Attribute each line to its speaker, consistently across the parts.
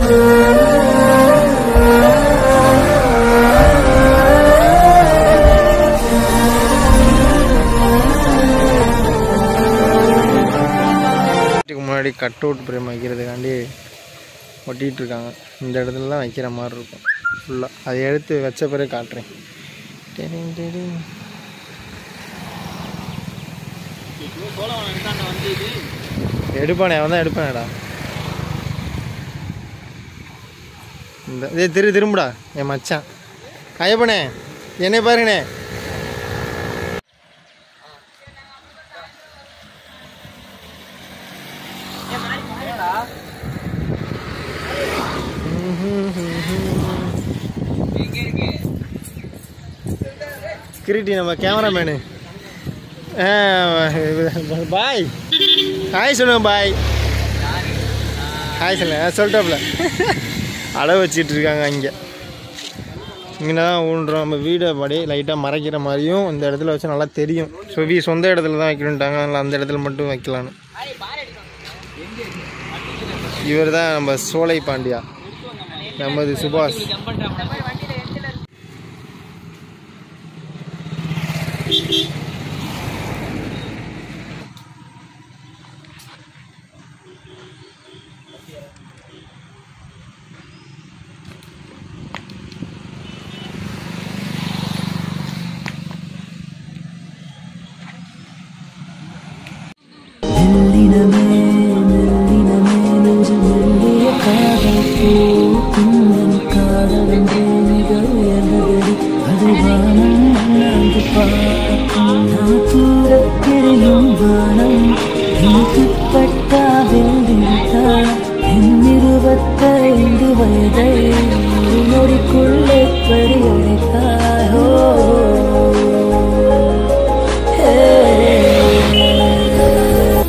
Speaker 1: வீட்டுக்கு முன்னாடி cut out frame வைக்கிறதுக்காண்டி ஒட்டிகிட்டு இருக்காங்க இந்த இடத்துலலாம் வைக்கிற மாதிரி இருக்கும் ஃபுல்லாக அதை எடுத்து வச்ச பிறகு காட்டுறேன் டெடிங் டெடிங். எடுப்பானே அவன் தான் எடுப்பானேடா இந்த இதே திரு திரும்புடா என் மச்சான் ஐயப்பனே என்னை பாருங்கண்ணே கிரிட்டி நம்ம கேமராமேனு பாய் ஹாய் சொல்லுங்க பாய் ஹாய் சொல்லுங்க சொல்லிட்டாப்புல அளவு வச்சிட்டு இருக்காங்க இங்கே இங்கே தான் ஊன்றோம் நம்ம வீடை படி லைட்டாக மறைக்கிற மாதிரியும் இந்த இடத்துல வச்சு நல்லா தெரியும் ஸோ வீ சொந்த இடத்துல தான் வைக்கணுன்ட்டாங்க அதனால் அந்த இடத்துல மட்டும் வைக்கலான்னு இவர் தான் நம்ம சோலை பாண்டியா நமது சுபாஷ்
Speaker 2: மெல்லினமே மெல்லினமே நெஞ்சு மெல்லிய காதல் பூ குந்தன் காதல் என்றே மிக உயர்ந்ததடி அது வானம் அண்ணாந்து பார்க்கும் நான் கூற தெரியும் வானம் எனக்கு பட்டா வெல்லிட்டா என் இருபத்தைந்து வயதை ஒரு நொடிக்குள்ளே பறியடைத்தாயோ Hey.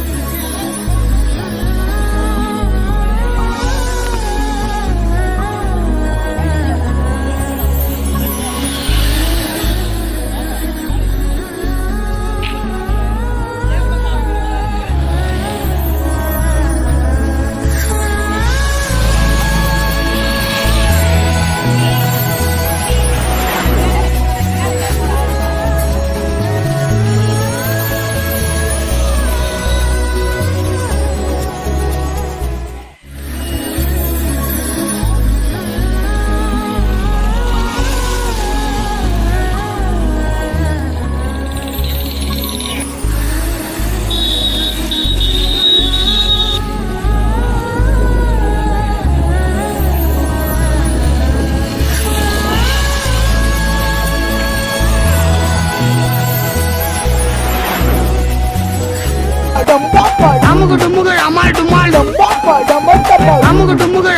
Speaker 3: அமுக்கு டுமுக்கு அமால் டுமால் அமுக்கு டுமுக்கு